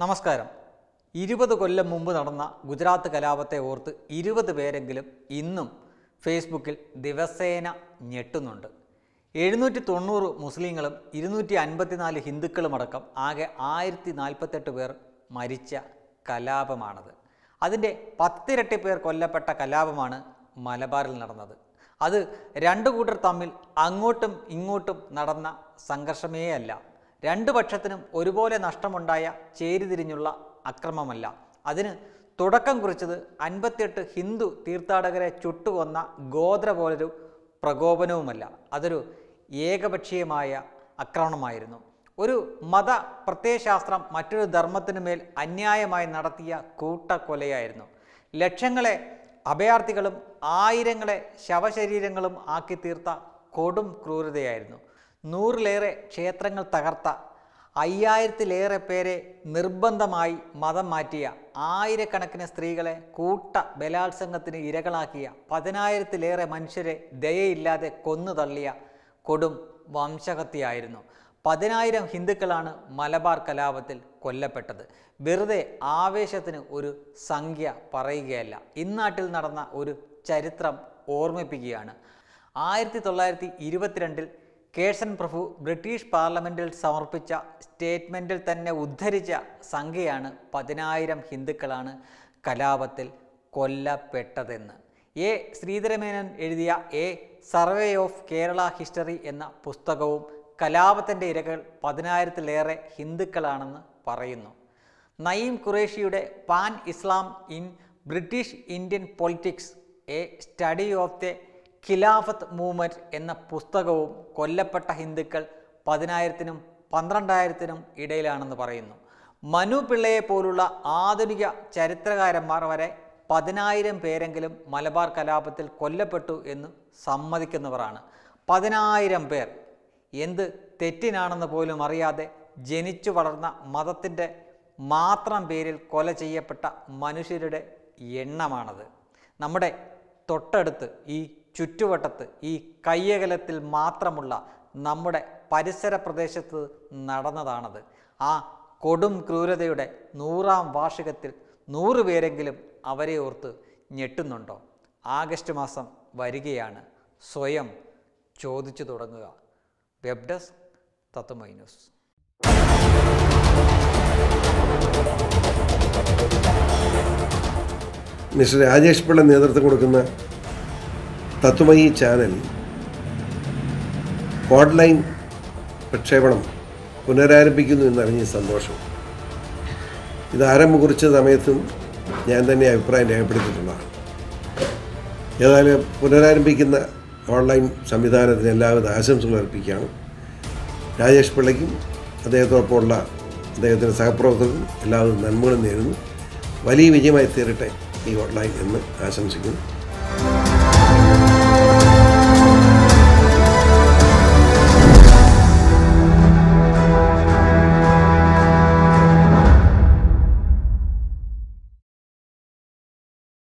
നമസ്കാരം ഇരുപത് കൊല്ലം മുമ്പ് നടന്ന ഗുജറാത്ത് കലാപത്തെ ഓർത്ത് ഇരുപത് പേരെങ്കിലും ഇന്നും ഫേസ്ബുക്കിൽ ദിവസേന ഞെട്ടുന്നുണ്ട് എഴുന്നൂറ്റി തൊണ്ണൂറ് മുസ്ലിങ്ങളും ഇരുന്നൂറ്റി അൻപത്തിനാല് ഹിന്ദുക്കളുമടക്കം ആകെ ആയിരത്തി നാൽപ്പത്തെട്ട് പേർ മരിച്ച കലാപമാണത് അതിൻ്റെ പത്തിരട്ടി പേർ കൊല്ലപ്പെട്ട കലാപമാണ് മലബാറിൽ നടന്നത് അത് രണ്ടു കൂട്ടർ തമ്മിൽ അങ്ങോട്ടും ഇങ്ങോട്ടും നടന്ന സംഘർഷമേ അല്ല രണ്ടു പക്ഷത്തിനും ഒരുപോലെ നഷ്ടമുണ്ടായ ചേരിതിരിഞ്ഞുള്ള അക്രമമല്ല അതിന് തുടക്കം കുറിച്ചത് അൻപത്തിയെട്ട് ഹിന്ദു തീർത്ഥാടകരെ ചുട്ടുകൊന്ന ഗോത്ര പോലൊരു പ്രകോപനവുമല്ല അതൊരു ഏകപക്ഷീയമായ ആക്രമണമായിരുന്നു ഒരു മത പ്രത്യയശാസ്ത്രം മറ്റൊരു ധർമ്മത്തിനു മേൽ അന്യായമായി നടത്തിയ കൂട്ടക്കൊലയായിരുന്നു ലക്ഷങ്ങളെ അഭയാർത്ഥികളും ആയിരങ്ങളെ ശവശരീരങ്ങളും ആക്കി തീർത്ത കൊടും ക്രൂരതയായിരുന്നു നൂറിലേറെ ക്ഷേത്രങ്ങൾ തകർത്ത അയ്യായിരത്തിലേറെ പേരെ നിർബന്ധമായി മതം മാറ്റിയ ആയിരക്കണക്കിന് സ്ത്രീകളെ കൂട്ട ബലാത്സംഗത്തിന് ഇരകളാക്കിയ പതിനായിരത്തിലേറെ മനുഷ്യരെ ദയയില്ലാതെ കൊന്നു തള്ളിയ കൊടും വംശഹത്യയായിരുന്നു പതിനായിരം ഹിന്ദുക്കളാണ് മലബാർ കലാപത്തിൽ കൊല്ലപ്പെട്ടത് വെറുതെ ആവേശത്തിന് ഒരു സംഖ്യ പറയുകയല്ല ഇന്നാട്ടിൽ നടന്ന ഒരു ചരിത്രം ഓർമ്മിപ്പിക്കുകയാണ് ആയിരത്തി തൊള്ളായിരത്തി ഇരുപത്തിരണ്ടിൽ കേശൻ പ്രഭു ബ്രിട്ടീഷ് പാർലമെൻറ്റിൽ സമർപ്പിച്ച സ്റ്റേറ്റ്മെൻറ്റിൽ തന്നെ ഉദ്ധരിച്ച സംഖ്യയാണ് പതിനായിരം ഹിന്ദുക്കളാണ് കലാപത്തിൽ കൊല്ലപ്പെട്ടതെന്ന് എ ശ്രീധരമേനൻ എഴുതിയ a survey of Kerala history എന്ന പുസ്തകവും കലാപത്തിൻ്റെ ഇരകൾ പതിനായിരത്തിലേറെ ഹിന്ദുക്കളാണെന്ന് പറയുന്നു നയീം ഖുറേഷിയുടെ pan Islam in British Indian politics a study of the Khilafat movement എന്ന പുസ്തകവും കൊല്ലപ്പെട്ട ഹിന്ദുക്കൾ പതിനായിരത്തിനും പന്ത്രണ്ടായിരത്തിനും ഇടയിലാണെന്ന് പറയുന്നു മനു പിള്ളയെ പോലുള്ള ആധുനിക ചരിത്രകാരന്മാർ വരെ പതിനായിരം പേരെങ്കിലും മലബാർ കലാപത്തിൽ കൊല്ലപ്പെട്ടു എന്ന് സമ്മതിക്കുന്നവരാണ് പതിനായിരം പേർ എന്ത് തെറ്റിനാണെന്ന് പോലും അറിയാതെ ജനിച്ചു വളർന്ന മതത്തിൻ്റെ മാത്രം പേരിൽ കൊല ചെയ്യപ്പെട്ട മനുഷ്യരുടെ എണ്ണമാണത് നമ്മുടെ തൊട്ടടുത്ത് ഈ ചുറ്റുവട്ടത്ത് ഈ കയ്യകലത്തിൽ മാത്രമുള്ള നമ്മുടെ പരിസര പ്രദേശത്ത് നടന്നതാണത് ആ കൊടും ക്രൂരതയുടെ നൂറാം വാർഷികത്തിൽ നൂറ് പേരെങ്കിലും അവരെ ഓർത്ത് ഞെട്ടുന്നുണ്ടോ ആഗസ്റ്റ് മാസം വരികയാണ് സ്വയം ചോദിച്ചു തുടങ്ങുക web desk Tattvamayi news mister Rajesh Pillai നേതൃത്വം കൊടുക്കുന്ന തത്വമയി ചാനൽ ഓൺലൈൻ പ്രക്ഷേപണം പുനരാരംഭിക്കുന്നു എന്നറിഞ്ഞ സന്തോഷം ഇത് ആരംഭം കുറിച്ച സമയത്തും ഞാൻ തന്നെ അഭിപ്രായം രേഖപ്പെടുത്തിയിട്ടുള്ളതാണ് ഏതായാലും പുനരാരംഭിക്കുന്ന ഓൺലൈൻ സംവിധാനത്തിന് എല്ലാവിധ ആശംസകൾ അർപ്പിക്കുകയാണ് രാജേഷ് പിള്ളയ്ക്കും അദ്ദേഹത്തോടൊപ്പമുള്ള അദ്ദേഹത്തിൻ്റെ സഹപ്രവർത്തകർക്കും എല്ലാവിധ നന്മകളും നേരുന്നു വലിയ വിജയമായി തീരട്ടെ ഈ ഓൺലൈൻ എന്ന് ആശംസിക്കുന്നു